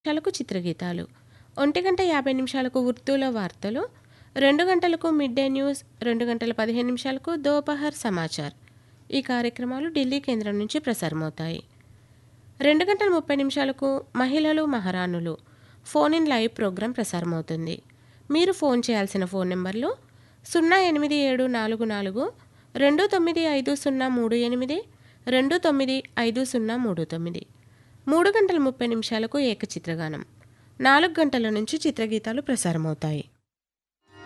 నిమిషాలకు చిత్రగీతాలు ఒంటి గంట యాభై నిమిషాలకు ఉర్దూలో వార్తలు రెండు గంటలకు మిడ్ డే న్యూస్ రెండు గంటల పదిహేను నిమిషాలకు దోపహర్ సమాచార్ ఈ కార్యక్రమాలు ఢిల్లీ కేంద్రం నుంచి ప్రసారమవుతాయి రెండు గంటల ముప్పై నిమిషాలకు మహిళలు మహారాణులు ఫోన్ ఇన్ లైవ్ ప్రోగ్రాం ప్రసారమవుతుంది మీరు ఫోన్ చేయాల్సిన ఫోన్ నెంబర్లు సున్నా ఎనిమిది ఏడు నాలుగు నాలుగు రెండు తొమ్మిది ఐదు సున్నా మూడు ఎనిమిది రెండు తొమ్మిది ఐదు సున్నా మూడు తొమ్మిది మూడు గంటల ముప్పై నిమిషాలకు ఏకచిత్రగానం నాలుగు గంటల నుంచి చిత్రగీతాలు ప్రసారమవుతాయి